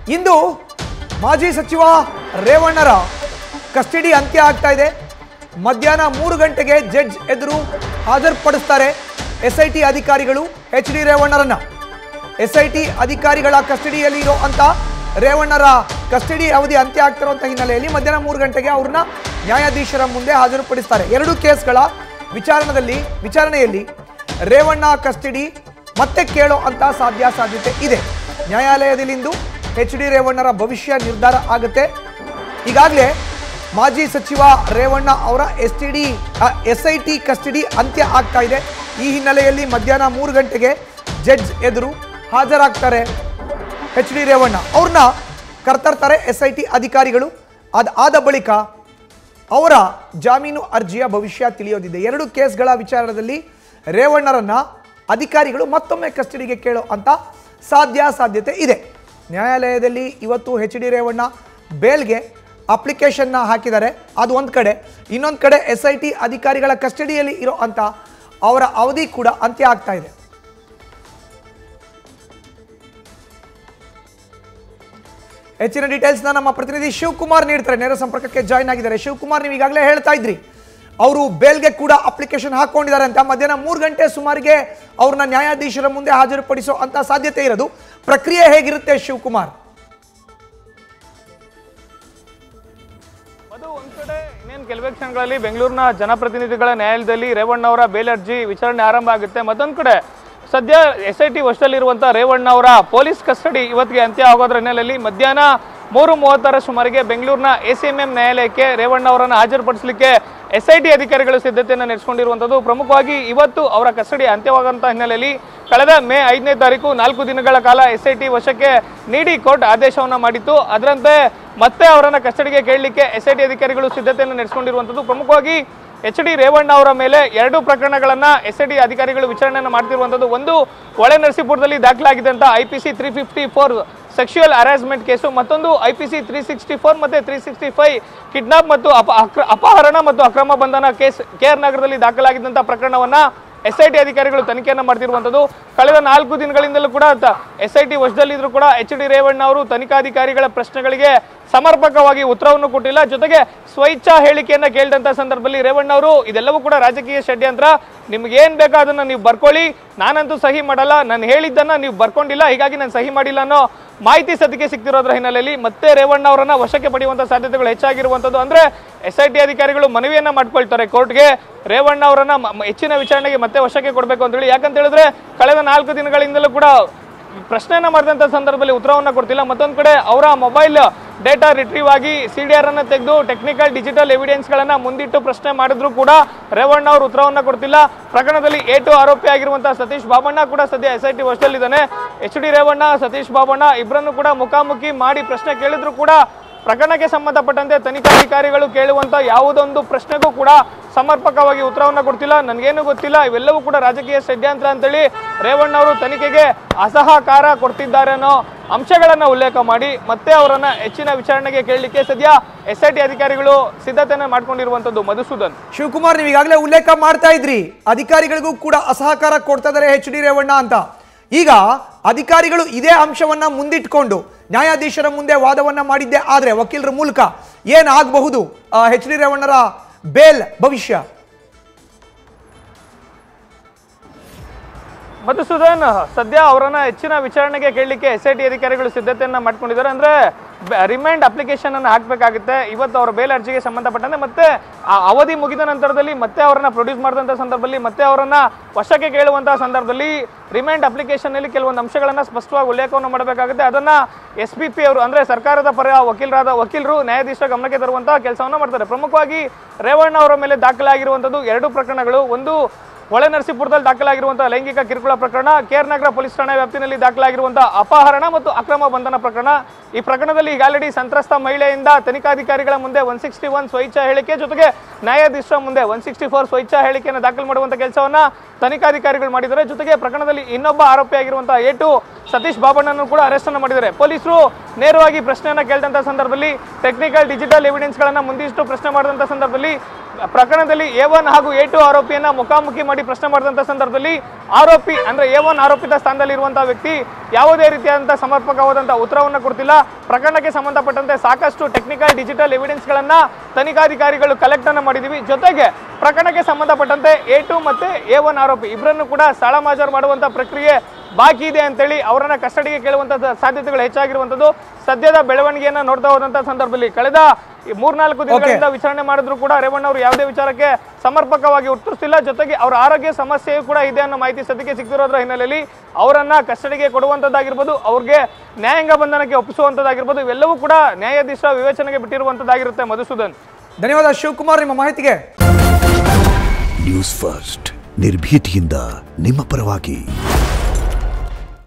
ಇಂದು ಮಾಜಿ ಸಚಿವ ರೇವಣ್ಣರ ಕಸ್ಟಡಿ ಅಂತ್ಯ ಆಗ್ತಾ ಇದೆ ಮಧ್ಯಾಹ್ನ ಮೂರು ಗಂಟೆಗೆ ಜಡ್ಜ್ ಎದುರು ಹಾಜರುಪಡಿಸ್ತಾರೆ ಎಸ್ ಐ ಟಿ ಅಧಿಕಾರಿಗಳು ಎಚ್ ಡಿ ರೇವಣ್ಣರನ್ನ ಎಸ್ ಐ ಟಿ ಅಧಿಕಾರಿಗಳ ಕಸ್ಟಡಿಯಲ್ಲಿ ಇರೋ ಅಂತ ರೇವಣ್ಣರ ಕಸ್ಟಡಿ ಅವಧಿ ಅಂತ್ಯ ಆಗ್ತಿರುವಂಥ ಹಿನ್ನೆಲೆಯಲ್ಲಿ ಮಧ್ಯಾಹ್ನ ಮೂರು ಗಂಟೆಗೆ ಅವ್ರನ್ನ ನ್ಯಾಯಾಧೀಶರ ಮುಂದೆ ಹಾಜರುಪಡಿಸ್ತಾರೆ ಎರಡು ಕೇಸ್ಗಳ ವಿಚಾರಣದಲ್ಲಿ ವಿಚಾರಣೆಯಲ್ಲಿ ರೇವಣ್ಣ ಕಸ್ಟಡಿ ಮತ್ತೆ ಕೇಳೋ ಅಂತ ಸಾಧ್ಯ ಸಾಧ್ಯತೆ ಇದೆ ನ್ಯಾಯಾಲಯದಲ್ಲಿಂದು ಎಚ್ ಡಿ ರೇವಣ್ಣರ ಭವಿಷ್ಯ ನಿರ್ಧಾರ ಆಗುತ್ತೆ ಈಗಾಗಲೇ ಮಾಜಿ ಸಚಿವ ರೇವಣ್ಣ ಅವರ S T D S I T custody ಅಂತ್ಯ ಆಗ್ತಾ ಇದೆ ಈ ಹಿನ್ನೆಲೆಯಲ್ಲಿ ಮಧ್ಯಾಹ್ನ ಮೂರು ಗಂಟೆಗೆ ಜಡ್ಜ್ ಎದುರು ಹಾಜರಾಗ್ತಾರೆ ಎಚ್ ಡಿ ರೇವಣ್ಣ ಅವ್ರನ್ನ ಕರ್ತರ್ತಾರೆ ಎಸ್ ಐ ಟಿ ಅಧಿಕಾರಿಗಳು ಅದು ಆದ ಬಳಿಕ ಅವರ ಜಾಮೀನು ಅರ್ಜಿಯ ಭವಿಷ್ಯ ತಿಳಿಯೋದಿದೆ ಎರಡು ಕೇಸ್ಗಳ ವಿಚಾರದಲ್ಲಿ ರೇವಣ್ಣರನ್ನ ಅಧಿಕಾರಿಗಳು ಮತ್ತೊಮ್ಮೆ ಕಸ್ಟಡಿಗೆ ಕೇಳೋ ಅಂತ ಸಾಧ್ಯ ಸಾಧ್ಯತೆ ಇದೆ ನ್ಯಾಯಾಲಯದಲ್ಲಿ ಇವತ್ತು ಎಚ್ ಡಿ ರೇವಣ್ಣ ಬೇಲ್ಗೆ ಅಪ್ಲಿಕೇಶನ್ನ ಹಾಕಿದ್ದಾರೆ ಅದು ಒಂದು ಕಡೆ ಇನ್ನೊಂದು ಕಡೆ ಎಸ್ ಐ ಟಿ ಅಧಿಕಾರಿಗಳ ಕಸ್ಟಡಿಯಲ್ಲಿ ಇರೋ ಅಂತ ಅವರ ಅವಧಿ ಕೂಡ ಅಂತ್ಯ ಆಗ್ತಾ ಇದೆ ಹೆಚ್ಚಿನ ಡೀಟೇಲ್ಸ್ನ ನಮ್ಮ ಪ್ರತಿನಿಧಿ ಶಿವಕುಮಾರ್ ನೀಡ್ತಾರೆ ನೇರ ಸಂಪರ್ಕಕ್ಕೆ ಜಾಯ್ನ್ ಆಗಿದ್ದಾರೆ ಶಿವಕುಮಾರ್ ನೀವು ಈಗಾಗಲೇ ಹೇಳ್ತಾ ಇದ್ರಿ ಅವರು ಬೇಲ್ಗೆ ಕೂಡ ಅಪ್ಲಿಕೇಶನ್ ಹಾಕೊಂಡಿದ್ದಾರೆ ಅಂತ ಮಧ್ಯಾಹ್ನ ಮೂರು ಗಂಟೆ ಸುಮಾರಿಗೆ ಅವ್ರನ್ನ ನ್ಯಾಯಾಧೀಶರ ಮುಂದೆ ಹಾಜರುಪಡಿಸೋ ಅಂತ ಸಾಧ್ಯತೆ ಇರೋದು ಪ್ರಕ್ರಿಯೆ ಹೇಗಿರುತ್ತೆ ಶಿವಕುಮಾರ್ ಅದು ಒಂದ್ ಕಡೆ ಇನ್ನೇನು ಕೆಲವೇ ಕ್ಷಣಗಳಲ್ಲಿ ಬೆಂಗಳೂರಿನ ಜನಪ್ರತಿನಿಧಿಗಳ ನ್ಯಾಯಾಲಯದಲ್ಲಿ ರೇವಣ್ಣ ಅವರ ಬೇಲ್ ಅರ್ಜಿ ವಿಚಾರಣೆ ಆರಂಭ ಆಗುತ್ತೆ ಮತ್ತೊಂದು ಕಡೆ ಸದ್ಯ ಎಸ್ ಐ ಟಿ ವಶದಲ್ಲಿರುವಂಥ ರೇವಣ್ಣ ಅವರ ಪೊಲೀಸ್ ಕಸ್ಟಡಿ ಇವತ್ತಿಗೆ ಅಂತ್ಯ ಆಗೋದ್ರ ಹಿನ್ನೆಲೆಯಲ್ಲಿ ಮಧ್ಯಾಹ್ನ ಮೂರು ಮೂವತ್ತರ ಸುಮಾರಿಗೆ ಬೆಂಗಳೂರಿನ ಎ ಸಿ ಎಂ ಎಂ ನ್ಯಾಯಾಲಯಕ್ಕೆ ರೇವಣ್ಣ ಅವರನ್ನು ಹಾಜರುಪಡಿಸಲಿಕ್ಕೆ ಎಸ್ ಐ ಟಿ ಅಧಿಕಾರಿಗಳು ಸಿದ್ಧತೆಯನ್ನು ನಡೆಸಿಕೊಂಡಿರುವಂಥದ್ದು ಪ್ರಮುಖವಾಗಿ ಇವತ್ತು ಅವರ ಕಸ್ಟಡಿ ಅಂತ್ಯವಾಗುವಂಥ ಹಿನ್ನೆಲೆಯಲ್ಲಿ ಕಳೆದ ಮೇ ಐದನೇ ತಾರೀಕು ನಾಲ್ಕು ದಿನಗಳ ಕಾಲ ಎಸ್ ಐ ಟಿ ವಶಕ್ಕೆ ನೀಡಿ ಕೋರ್ಟ್ ಆದೇಶವನ್ನು ಮಾಡಿತ್ತು ಅದರಂತೆ ಮತ್ತೆ ಅವರನ್ನ ಕಸ್ಟಡಿಗೆ ಕೇಳಲಿಕ್ಕೆ ಎಸ್ ಐ ಟಿ ಅಧಿಕಾರಿಗಳು ಸಿದ್ಧತೆಯನ್ನು ನಡೆಸಿಕೊಂಡಿರುವಂಥದ್ದು ಪ್ರಮುಖವಾಗಿ ಎಚ್ ಡಿ ರೇವಣ್ಣ ಅವರ ಮೇಲೆ ಎರಡು ಪ್ರಕರಣಗಳನ್ನ ಎಸ್ ಐ ಟಿ ಅಧಿಕಾರಿಗಳು ವಿಚಾರಣೆಯನ್ನು ಮಾಡ್ತಿರುವಂಥದ್ದು ಒಂದು ಒಳೆ ನರಸೀಪುರದಲ್ಲಿ ದಾಖಲಾಗಿದ್ದಂಥ I P C three fifty four sexual harassment case ಮತ್ತೊಂದು I P C three sixty four ಮತ್ತು ತ್ರೀ ಸಿಕ್ಸ್ಟಿ ಫೈವ್ ಕಿಡ್ನಾಪ್ ಮತ್ತು ಅಪ ಅಕ್ರ- ಅಪಹರಣ ಮತ್ತು ಅಕ್ರಮ ಬಂಧನ ಕೇಸ್ ಕೆ ಆರ್ ನಗರದಲ್ಲಿ ದಾಖಲಾಗಿದ್ದಂಥ ಪ್ರಕರಣವನ್ನ ಎಸ್ ಐ ಟಿ ಅಧಿಕಾರಿಗಳು ತನಿಖೆಯನ್ನು ಮಾಡ್ತಿರುವಂಥದ್ದು ಕಳೆದ ನಾಲ್ಕು ದಿನಗಳಿಂದಲೂ ಕೂಡ ಎಸ್ ಐ ಟಿ ವಶದಲ್ಲಿದ್ರು ಕೂಡ ಎಚ್ ಡಿ ರೇವಣ್ಣ ಅವರು ತನಿಖಾಧಿಕಾರಿಗಳ ಪ್ರಶ್ನೆಗಳಿಗೆ ಸಮರ್ಪಕವಾಗಿ ಉತ್ತರವನ್ನು ಕೊಟ್ಟಿಲ್ಲ ಜೊತೆಗೆ ಸ್ವಇಚ್ಛಾ ಹೇಳಿಕೆಯನ್ನ ಕೇಳಿದಂತ ಸಂದರ್ಭದಲ್ಲಿ ರೇವಣ್ಣ ಅವರು ಇದೆಲ್ಲವೂ ಕೂಡ ರಾಜಕೀಯ ಷಡ್ಯಂತ್ರ ನಿಮ್ಗೆ ಏನ್ ಬೇಕೋ ಅದನ್ನ ನೀವು ಬರ್ಕೊಳ್ಳಿ ನಾನಂತೂ ಸಹಿ ಮಾಡಲ್ಲ ನಾನು ಹೇಳಿದ್ದನ್ನ ನೀವು ಬರ್ಕೊಂಡಿಲ್ಲ ಹೀಗಾಗಿ ನಾನು ಸಹಿ ಮಾಡಿಲ್ಲ ಅನ್ನೋ ಮಾಹಿತಿ ಸದ್ಯಕ್ಕೆ ಸಿಗ್ತಿರೋದ್ರ ಹಿನ್ನೆಲೆಯಲ್ಲಿ ಮತ್ತೆ ರೇವಣ್ಣ ಅವರನ್ನ ವಶಕ್ಕೆ ಪಡೆಯುವಂತ ಸಾಧ್ಯತೆಗಳು ಹೆಚ್ಚಾಗಿರುವಂತದ್ದು ಅಂದ್ರೆ ಎಸ್ ಐ ಟಿ ಅಧಿಕಾರಿಗಳು ಮನವಿಯನ್ನ ಮಾಡ್ಕೊಳ್ತಾರೆ ಕೋರ್ಟ್ಗೆ ರೇವಣ್ಣ ಅವರನ್ನ ಮ- ಮ- ಹೆಚ್ಚಿನ ವಿಚಾರಣೆಗೆ ಮತ್ತೆ ವಶಕ್ಕೆ ಕೊಡಬೇಕು ಅಂತ ಹೇಳಿ ಯಾಕಂತ ಹೇಳಿದ್ರೆ ಕಳೆದ ನಾಲ್ಕು ದಿನಗಳಿಂದಲೂ ಕೂಡ ಪ್ರಶ್ನೆಯನ್ನ ಮಾಡಿದಂಥ ಸಂದರ್ಭದಲ್ಲಿ ಉತ್ತರವನ್ನ ಕೊಡ್ತಿಲ್ಲ ಮತ್ತೊಂದು ಕಡೆ ಅವರ ಮೊಬೈಲ್ ಡೇಟಾ ರಿಟ್ರೀವ್ ಆಗಿ ಸಿ ಡಿ ಆರ್ ಅನ್ನ ತೆಗೆದು ಟೆಕ್ನಿಕಲ್ ಡಿಜಿಟಲ್ ಎವಿಡೆನ್ಸ್ ಗಳನ್ನ ಮುಂದಿಟ್ಟು ಪ್ರಶ್ನೆ ಮಾಡಿದ್ರು ಕೂಡ ರೇವಣ್ಣ ಅವರು ಉತ್ತರವನ್ನ ಕೊಡ್ತಿಲ್ಲ ಪ್ರಕರಣದಲ್ಲಿ ಎ ಟು ಆರೋಪಿ ಆಗಿರುವಂತಹ ಸತೀಶ್ ಬಾಬಣ್ಣ ಕೂಡ ಸದ್ಯ ಎಸ್ ಐ ಟಿ ವಶದಲ್ಲಿದ್ದಾನೆ ಎಚ್ ಡಿ ರೇವಣ್ಣ ಸತೀಶ್ ಬಾಬಣ್ಣ ಇಬ್ಬರನ್ನು ಕೂಡ ಮುಖಾಮುಖಿ ಮಾಡಿ ಪ್ರಶ್ನೆ ಕೇಳಿದ್ರು ಕೂಡ ಪ್ರಕರಣಕ್ಕೆ ಸಂಬಂಧಪಟ್ಟಂತೆ ತನಿಖಾಧಿಕಾರಿಗಳು ಕೇಳುವಂತ ಯಾವುದೊಂದು ಪ್ರಶ್ನೆಗೂ ಕೂಡ ಸಮರ್ಪಕವಾಗಿ ಉತ್ತರವನ್ನ ಕೊಡ್ತಿಲ್ಲ ನನಗೇನು ಗೊತ್ತಿಲ್ಲ ಇವೆಲ್ಲವೂ ಕೂಡ ರಾಜಕೀಯ ಷಡ್ಯಂತ್ರ ಅಂತೇಳಿ ರೇವಣ್ಣ ಅವರು ತನಿಖೆಗೆ ಅಸಹಕಾರ ಕೊಡ್ತಿದ್ದಾರೆ ಅನ್ನೋ ಅಂಶಗಳನ್ನ ಉಲ್ಲೇಖ ಮಾಡಿ ಮತ್ತೆ ಅವರನ್ನ ಹೆಚ್ಚಿನ ವಿಚಾರಣೆಗೆ ಕೇಳಲಿಕ್ಕೆ ಸದ್ಯ ಎಸ್ ಐ ಟಿ ಅಧಿಕಾರಿಗಳು ಸಿದ್ಧತೆಯನ್ನ ಮಾಡ್ಕೊಂಡಿರುವಂತದ್ದು ಮಧುಸೂದನ್ ಶಿವಕುಮಾರ್ ನೀವು ಈಗಾಗಲೇ ಉಲ್ಲೇಖ ಮಾಡ್ತಾ ಇದ್ರಿ ಅಧಿಕಾರಿಗಳಿಗೂ ಕೂಡ ಅಸಹಕಾರ ಕೊಡ್ತಾ ಇದ್ದಾರೆ ಎಚ್ ಡಿ ರೇವಣ್ಣ ಅಂತ ಈಗ ಅಧಿಕಾರಿಗಳು ಇದೇ ಅಂಶವನ್ನ ಮುಂದಿಟ್ಕೊಂಡು ನ್ಯಾಯಾಧೀಶರ ಮುಂದೆ ವಾದವನ್ನ ಮಾಡಿದ್ದೆ ಆದ್ರೆ ವಕೀಲರ ಮೂಲಕ ಏನಾಗಬಹುದು ಎಚ್ ಡಿ ರೇವಣ್ಣರ ಬೇಲ್ ಭವಿಷ್ಯ ಮಧುಸೂದನ್ ಸದ್ಯ ಅವರನ್ನ ಹೆಚ್ಚಿನ ವಿಚಾರಣೆಗೆ ಕೇಳಲಿಕ್ಕೆ ಎಸ್ ಐ ಟಿ ಅಧಿಕಾರಿಗಳು ಸಿದ್ಧತೆಯನ್ನ ಮಾಡ್ಕೊಂಡಿದ್ದಾರೆ ಅಂದ್ರೆ ರಿಮೈಂಡ್ ಅಪ್ಲಿಕೇಶನ್ ಅನ್ನು ಹಾಕಬೇಕಾಗುತ್ತೆ ಇವತ್ತು ಅವರ ಬೇಲ್ ಅರ್ಜಿಗೆ ಸಂಬಂಧಪಟ್ಟಂತೆ ಮತ್ತೆ ಆ ಅವಧಿ ಮುಗಿದ ನಂತರದಲ್ಲಿ ಮತ್ತೆ ಅವರನ್ನ ಪ್ರೊಡ್ಯೂಸ್ ಮಾಡಿದಂಥ ಸಂದರ್ಭದಲ್ಲಿ ಮತ್ತೆ ಅವರನ್ನ ವಶಕ್ಕೆ ಕೇಳುವಂತಹ ಸಂದರ್ಭದಲ್ಲಿ ರಿಮೈಂಡ್ ಅಪ್ಲಿಕೇಶನ್ ಅಲ್ಲಿ ಕೆಲವೊಂದು ಅಂಶಗಳನ್ನ ಸ್ಪಷ್ಟವಾಗಿ ಉಲ್ಲೇಖವನ್ನು ಮಾಡಬೇಕಾಗುತ್ತೆ ಅದನ್ನ ಎಸ್ ಪಿ ಪಿ ಅವರು ಅಂದ್ರೆ ಸರ್ಕಾರದ ಪರ ವಕೀಲರಾದ ವಕೀಲರು ನ್ಯಾಯಾಧೀಶರ ಗಮನಕ್ಕೆ ತರುವಂತಹ ಕೆಲಸವನ್ನ ಮಾಡ್ತಾರೆ ಪ್ರಮುಖವಾಗಿ ರೇವಣ್ಣ ಅವರ ಮೇಲೆ ದಾಖಲಾಗಿರುವಂತದ್ದು ಎರಡು ಪ್ರಕರಣಗಳು ಒಂದು ಹೊಳೆ ನರಸೀಪುರದಲ್ಲಿ ದಾಖಲಾಗಿರುವಂತಹ ಲೈಂಗಿಕ ಕಿರುಕುಳ ಪ್ರಕರಣ ಕೇರ್ ನಗರ ಪೊಲೀಸ್ ಠಾಣೆ ವ್ಯಾಪ್ತಿನಲ್ಲಿ ದಾಖಲಾಗಿರುವಂತಹ ಅಪಹರಣ ಮತ್ತು ಅಕ್ರಮ ಬಂಧನ ಪ್ರಕರಣ ಈ ಪ್ರಕರಣದಲ್ಲಿ ಈಗ ಆಲ್ರೆಡಿ ಸಂತ್ರಸ್ತ ಮಹಿಳೆಯಿಂದ ತನಿಖಾಧಿಕಾರಿಗಳ ಮುಂದೆ ಒನ್ ಸಿಕ್ಸ್ಟಿ ಒನ್ ಸ್ವಇಚ್ಛಾ ಹೇಳಿಕೆ ಜೊತೆಗೆ ನ್ಯಾಯಾಧೀಶರ ಮುಂದೆ ಒನ್ ಸಿಕ್ಸ್ಟಿ ಫೋರ್ ಸ್ವಇಚ್ಛಾ ಹೇಳಿಕೆಯನ್ನು ದಾಖಲು ಮಾಡುವಂತ ಕೆಲಸವನ್ನ ತನಿಖಾಧಿಕಾರಿಗಳು ಮಾಡಿದ್ದಾರೆ ಜೊತೆಗೆ ಪ್ರಕರಣದಲ್ಲಿ ಇನ್ನೊಬ್ಬ ಆರೋಪಿಯಾಗಿರುವಂತಹ ಎ ಟು ಸತೀಶ್ ಬಾಬಣ್ಣನ್ನು ಕೂಡ ಅರೆಸ್ಟ್ ಅನ್ನು ಮಾಡಿದ್ದಾರೆ ಪೊಲೀಸರು ನೇರವಾಗಿ ಪ್ರಶ್ನೆಯನ್ನ ಕೇಳಿದಂತ ಸಂದರ್ಭದಲ್ಲಿ ಟೆಕ್ನಿಕಲ್ ಡಿಜಿಟಲ್ ಎವಿಡೆನ್ಸ್ ಗಳನ್ನ ಮುಂದಿಷ್ಟು ಪ್ರಶ್ನೆ ಮಾಡಿದಂತ ಸಂದರ್ಭದಲ್ಲಿ ಪ್ರಕರಣದಲ್ಲಿ ಎ ಒನ್ ಹಾಗೂ ಎ ಟು ಆರೋಪಿಯನ್ನ ಮುಖಾಮುಖಿ ಮಾಡಿ ಪ್ರಶ್ನೆ ಮಾಡಿದಂಥ ಸಂದರ್ಭದಲ್ಲಿ ಆರೋಪಿ ಅಂದ್ರೆ ಎ ಒನ್ ಆರೋಪಿತ ಸ್ಥಾನದಲ್ಲಿ ಇರುವಂತಹ ವ್ಯಕ್ತಿ ಯಾವುದೇ ರೀತಿಯಾದಂತಹ ಸಮರ್ಪಕವಾದಂತಹ ಉತ್ತರವನ್ನು ಕೊಡ್ತಿಲ್ಲ ಪ್ರಕರಣಕ್ಕೆ ಸಂಬಂಧಪಟ್ಟಂತೆ ಸಾಕಷ್ಟು ಟೆಕ್ನಿಕಲ್ ಡಿಜಿಟಲ್ ಎವಿಡೆನ್ಸ್ಗಳನ್ನ ತನಿಖಾಧಿಕಾರಿಗಳು ಕಲೆಕ್ಟ್ ಅನ್ನ ಮಾಡಿದೀವಿ ಜೊತೆಗೆ ಪ್ರಕರಣಕ್ಕೆ ಸಂಬಂಧಪಟ್ಟಂತೆ ಎ ಟು ಮತ್ತೆ ಎ ಒನ್ ಆರೋಪಿ ಇಬ್ಬರನ್ನು ಕೂಡ ಸ್ಥಳ ಮಾಜರ್ ಮಾಡುವಂತ ಪ್ರಕ್ರಿಯೆ ಬಾಕಿ ಇದೆ ಅಂತೇಳಿ ಅವರನ್ನ ಕಸ್ಟಡಿಗೆ ಕೇಳುವಂತ ಸಾಧ್ಯತೆಗಳು ಹೆಚ್ಚಾಗಿರುವಂತದ್ದು ಸದ್ಯದ ಬೆಳವಣಿಗೆಯನ್ನ ನೋಡ್ತಾ ಹೋದಂತ ಸಂದರ್ಭದಲ್ಲಿ ಕಳೆದ ಈ ಮೂರ್ನಾಲ್ಕು ದಿನಗಳಿಂದ ವಿಚಾರಣೆ ಮಾಡಿದ್ರು ಕೂಡ ರೇವಣ್ಣ ಅವರು ಯಾವುದೇ ವಿಚಾರಕ್ಕೆ ಸಮರ್ಪಕವಾಗಿ ಉತ್ತರಿಸ್ತಿಲ್ಲ ಜೊತೆಗೆ ಅವರ ಆರೋಗ್ಯ ಸಮಸ್ಯೆಯೂ ಕೂಡ ಇದೆ ಅನ್ನೋ ಮಾಹಿತಿ ಸದ್ಯಕ್ಕೆ ಸಿಗ್ತಿರೋದ್ರ ಹಿನ್ನೆಲೆಯಲ್ಲಿ ಅವರನ್ನ ಕಸ್ಟಡಿಗೆ ಕೊಡುವಂತದ್ದಾಗಿರ್ಬೋದು ಅವ್ರಿಗೆ ನ್ಯಾಯಾಂಗ ಬಂಧನಕ್ಕೆ ಒಪ್ಪಿಸುವಂತದ್ದಾಗಿರ್ಬೋದು ಇವೆಲ್ಲವೂ ಕೂಡ ನ್ಯಾಯಾಧೀಶ ವಿವೇಚನೆಗೆ ಬಿಟ್ಟಿರುವಂತದ್ದಾಗಿರುತ್ತೆ ಮಧುಸೂದನ್ ಧನ್ಯವಾದ ಶಿವಕುಮಾರ್ ನಿಮ್ಮ ಮಾಹಿತಿಗೆ ನ್ಯೂಸ್ ಫಸ್ಟ್ ನಿರ್ಭೀತಿಯಿಂದ ನಿಮ್ಮ ಪರವಾಗಿ